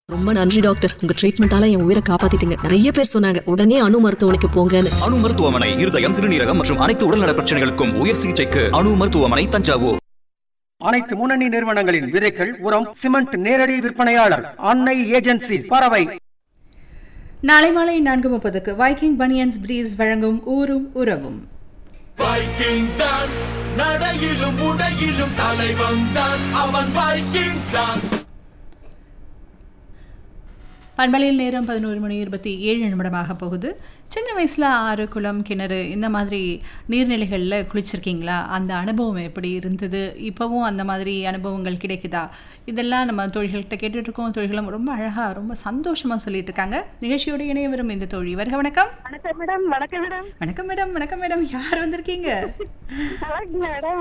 ரொம்ப நன்றி டாக்டர் உங்க ட்ரீட்மெண்டால என் உயிரை காப்பாத்திட்டீங்க நிறைய பேர் சொன்னாங்க உடனே அணு மருத்துவமனைக்கு போங்கன்னு அணு மருத்துவமனை இருதயம் சிறுநீரகம் மற்றும் அனைத்து உடல்நல பிரச்சனைகளுக்கும் உயர் சிகிச்சைக்கு அணு மருத்துவமனை தஞ்சாவூர் அனைத்து முன்னணி நிறுவனங்களின் விதைகள் உரம் சிமெண்ட் நேரடி விற்பனையாளர் அன்னை ஏஜென்சி பறவை நாளை மாலை நான்கு முப்பதுக்கு வைக்கிங் பனியன்ஸ் பிரீவ்ஸ் வழங்கும் ஊரும் உறவும் வைக்கிங் தான் நடையிலும் உடையிலும் தலைவன் தான் அவன் வைக்கிங் தான் பண்பலையில் நேரம் பதினோரு மணி இருபத்தி ஏழு நிமிடமாக போகுது சின்ன வயசில் ஆறு குளம் கிணறு இந்த மாதிரி நீர்நிலைகளில் குளிச்சிருக்கீங்களா அந்த அனுபவம் எப்படி இருந்தது இப்போவும் அந்த மாதிரி அனுபவங்கள் கிடைக்குதா இதெல்லாம் நம்ம தொழில்கள்கிட்ட கேட்டுட்ருக்கோம் தொழில்களும் ரொம்ப அழகாக ரொம்ப சந்தோஷமாக சொல்லிட்டு இருக்காங்க நிகழ்ச்சியோட இணைய வரும் இந்த தோழி வருக வணக்கம் வணக்கம் மேடம் வணக்கம் மேடம் வணக்கம் மேடம் வணக்கம் மேடம் யார் வந்திருக்கீங்க நல்லா இருக்கீங்களா மேடம்